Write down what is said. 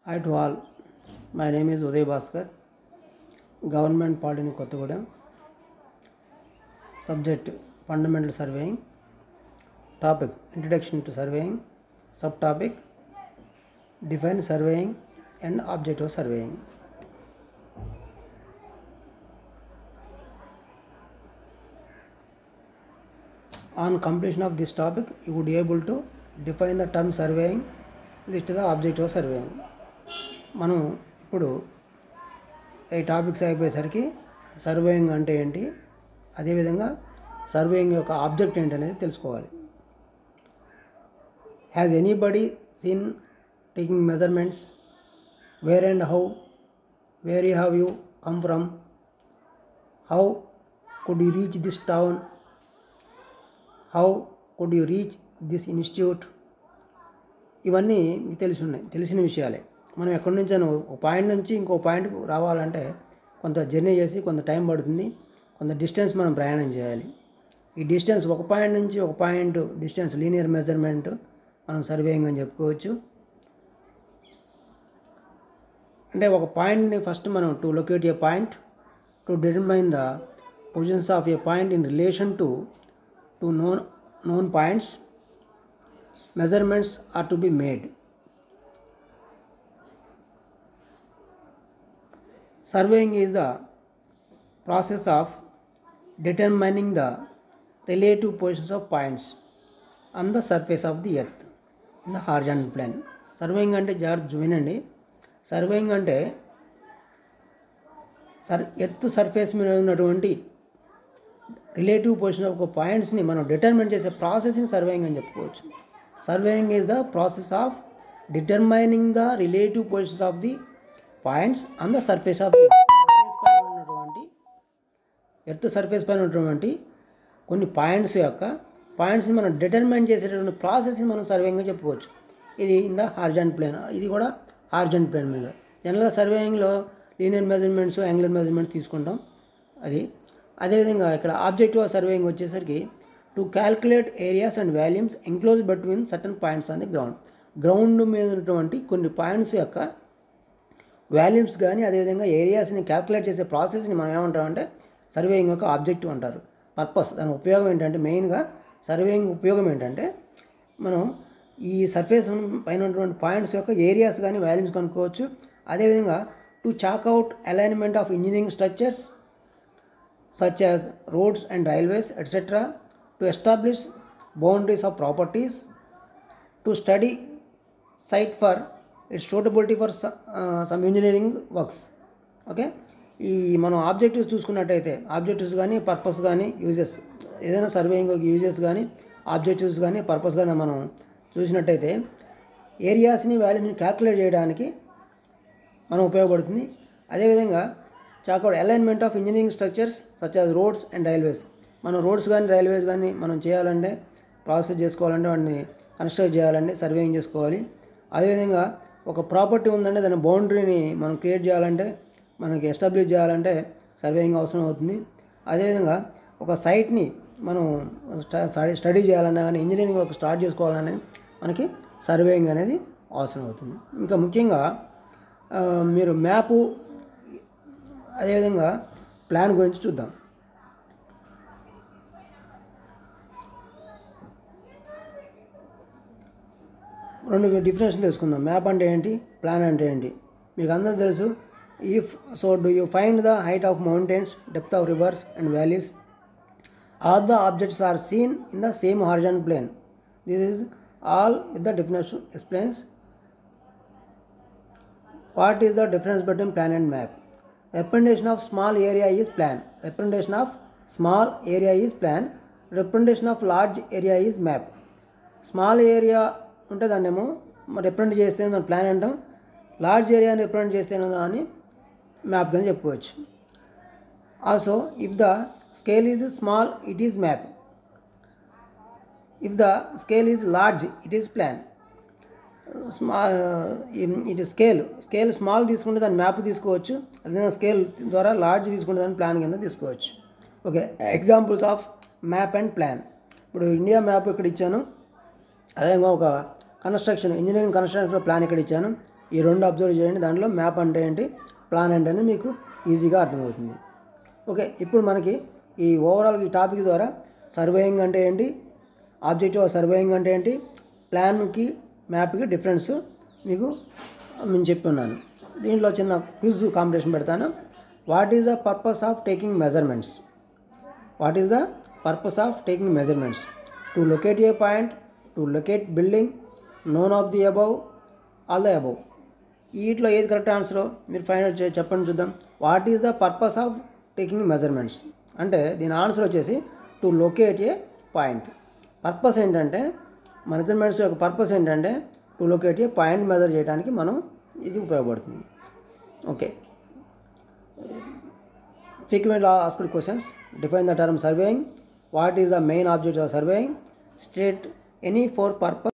Hi to all. My name is Uday Bhaskar, Government Polytechnic Kottagudem. Subject Fundamental Surveying. Topic Introduction to Surveying. Subtopic Define Surveying and Object of Surveying. On completion of this topic, you would be able to define the term surveying, list the object of surveying. మనం ఇప్పుడు ఈ topics అయిపోయేసరికి surveying అంటే ఏంటి అదేవిధంగా surveying యొక్క object ఏంటి అనేది తెలుసుకోవాలి has anybody seen taking measurements where and how where you have you come from how could you reach this town how could you reach this institute ఇవన్నీ మీకు తెలిసి ఉన్నాయి తెలిసిన విషయాలే మనం ఎక్కడి నుంచి ఒక పాయింట్ నుంచి ఇంకో పాయింట్ రావాలంటే కొంత జర్నీ చేసి కొంత టైం పడుతుంది కొంత డిస్టెన్స్ మనం ప్రయాణం చేయాలి ఈ డిస్టెన్స్ ఒక పాయింట్ నుంచి ఒక పాయింట్ డిస్టెన్స్ లీనియర్ మెజర్మెంట్ మనం సర్వేయింగ్ అని చెప్పుకోవచ్చు అంటే ఒక పాయింట్ని ఫస్ట్ మనం to locate a point to determine the positions of a point in relation to two known known points measurements are to be made surveying is the process of determining the relative positions of points on the surface of the earth in the horizontal plane surveying అంటే జాగ్రత్త వినండి surveying అంటే sir earth surface మీద ఉన్నటువంటి relative position of ఒక పాయింట్స్ని మనం determine చేసే ప్రాసెస్ని సర్వేయింగ్ అని చెప్పుకోవచ్చు surveying is the process of determining the relative positions of the points on the surface of the surface పైన ఉన్నటువంటి ఎర్త్ సర్ఫేస్ పైన ఉన్నటువంటి కొన్ని పాయింట్స్ యొక్క పాయింట్స్ని మనం డిటర్మైన్ చేసేటటువంటి ప్రాసెస్ని మనం సర్వేయింగ్గా చెప్పుకోవచ్చు ఇది ఇన్ ద హార్జెంట్ ప్లేన్ ఇది కూడా హార్జెంట్ ప్లేన్ మీద జనరల్గా సర్వేయింగ్లో లీనియర్ మెజర్మెంట్స్ యాంగులర్ మెజర్మెంట్స్ తీసుకుంటాం అది అదేవిధంగా ఇక్కడ ఆబ్జెక్టివ్ ఆఫ్ సర్వేయింగ్ వచ్చేసరికి to calculate areas and volumes enclose between certain points on the ground ground మీద ఉన్నటువంటి కొన్ని పాయింట్స్ యొక్క వాల్యూమ్స్ కానీ అదేవిధంగా ఏరియాస్ని క్యాల్కులేట్ చేసే ప్రాసెస్ని మనం ఏమంటామంటే సర్వేయింగ్ యొక్క ఆబ్జెక్టివ్ అంటారు పర్పస్ దాని ఉపయోగం ఏంటంటే మెయిన్గా సర్వేయింగ్ ఉపయోగం ఏంటంటే మనం ఈ సర్ఫేస్ పైన ఉన్నటువంటి పాయింట్స్ యొక్క ఏరియాస్ కానీ వాల్యూమ్స్ కనుక్కోవచ్చు అదేవిధంగా to chalk out alignment of engineering structures such as roads and railways, etc., to establish boundaries of properties, to study site for its suitability for so- uh, some engineering works. Okay ఈ మనం objectives చూసుకున్నట్టయితే objectives కానీ purpose కానీ uses ఏదైనా surveying uses కానీ objectives కానీ purpose కానీ మనం చూసినట్టయితే ఏరియాస్ని వాల్యూస్ని క్యాల్కులేట్ చేయడానికి మనం ఉపయోగపడుతుంది అదేవిధంగా chalk out alignment of engineering structures such as roads and railways మనం రోడ్స్ కానీ రైల్వేస్ కానీ మనం చేయాలంటే ప్రాసెస్ చేసుకోవాలంటే వాటిని కన్స్ట్రక్ట్ చేయాలంటే సర్వేయింగ్ చేసుకోవాలి అదేవిధంగా ఒక ప్రాపర్టీ ఉందంటే దాని బౌండరీని మనం క్రియేట్ చేయాలంటే మనకి ఎస్టాబ్లిష్ చేయాలంటే సర్వేయింగ్ అవసరం అవుతుంది అదేవిధంగా ఒక సైట్ని మనం స్టడీ స్టడీ చేయాలన్నా కానీ ఇంజనీరింగ్ వర్క్ స్టార్ట్ చేసుకోవాలని మనకి సర్వేయింగ్ అనేది అవసరం అవుతుంది ఇంకా ముఖ్యంగా ఆ, మీరు మ్యాపు అదేవిధంగా ప్లాన్ గురించి చూద్దాం రెండు డిఫరెన్స్ తెలుసుకుందాం మ్యాప్ అంటే ఏంటి ప్లాన్ అంటే ఏంటి మీకు అందరూ తెలుసు if so do you find the height of mountains depth of rivers and valleys all the objects are seen in the same horizon plane this is all with the definition explains what is the difference between plan and map representation of small area is plan representation of small area is plan representation of large area is map small area ఉంటే దాన్నేమో represent చేస్తే దాని plan అంటాం large ఏరియాని represent చేస్తే దాన్ని map కింద చెప్పుకోవచ్చు also if the scale is small it is map if the scale is large it is plan small ఇది స్కేల్ స్కేల్ స్మాల్ తీసుకుంటే దాని మ్యాప్ తీసుకోవచ్చు అదే స్కేల్ ద్వారా లార్జ్ తీసుకుంటే దాన్ని ప్లాన్ కింద తీసుకోవచ్చు okay examples of map and plan ఇప్పుడు ఇండియా మ్యాప్ ఇక్కడ ఇచ్చాను అదేవిధంగా ఒక కన్స్ట్రక్షన్ ఇంజనీరింగ్ కన్స్ట్రక్షన్ ప్లాన్ ఇక్కడ ఇచ్చాను ఈ రెండు అబ్జర్వ్ చేయండి దాంట్లో మ్యాప్ అంటే ఏంటి ప్లాన్ అంటే ఏంటి మీకు ఈజీగా అర్థమవుతుంది ఓకే ఇప్పుడు మనకి ఈ ఓవరాల్ ఈ టాపిక్ ద్వారా సర్వేయింగ్ అంటే ఏంటి ఆబ్జెక్టివ్ ఆఫ్ సర్వేయింగ్ అంటే ఏంటి ప్లాన్కి మ్యాప్కి డిఫరెన్స్ మీకు నేను చెప్పున్నాను దీంట్లో చిన్న క్విజ్ కాంపిటీషన్ పెడతాను what is the purpose of taking measurements what is the purpose of taking measurements to locate a point to locate building none of the above all the above వీటిలో ఏది correct answer మీరు find out చే- చెప్పండి చూద్దాం what is the purpose of taking measurements అంటే దీని answer వచ్చేసి to locate a point purpose ఏంటంటే మెజర్మెంట్స్ యొక్క పర్పస్ ఏంటంటే to locate a point measure చేయడానికి మనం ఇది ఉపయోగపడుతుంది okay frequently asked questions define the term surveying what is the main object of surveying state any for purpose